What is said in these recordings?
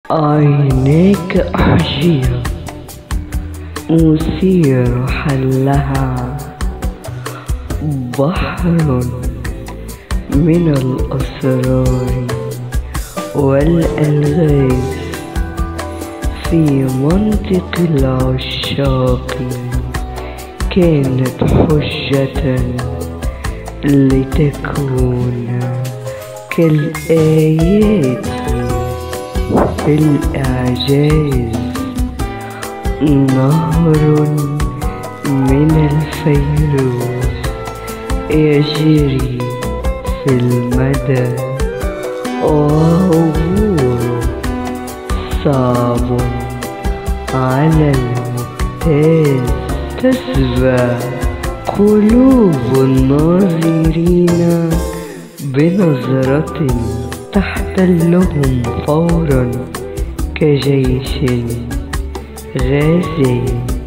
عينيك أحجية مثير حلها بحر من الأسرار والألغاز في منطق العشاق كانت حجة لتكون كالآيات في الإعجاز نهر من الفيروز يجري في المدى وعبور صعب على الممتاز تسبى قلوب الناظرين بنظرة تحتلهم فورا كجيش غازي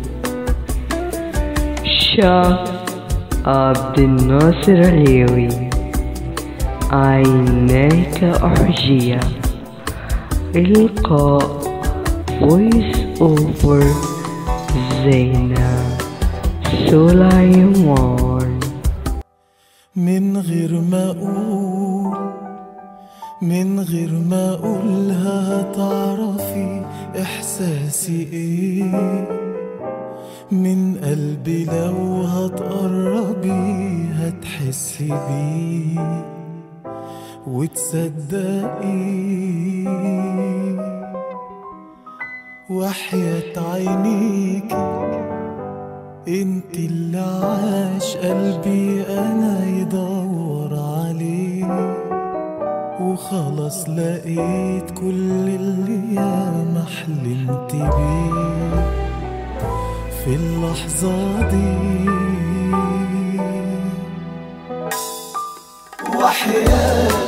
شاه عبد الناصر اليوي عيناك أحجية إلقاء فويس أوفر زينة سليمان من غير ما أقول من غير ما أقولها هتعرفي إحساسي إيه من قلبي لو هتقربي هتحسي بيه وتصدقي وحياة عينيكي انت اللي عاش قلبي انا يدور عليه وخلاص لقيت كل اللي ياما حلمت بيه في اللحظة دي وحياة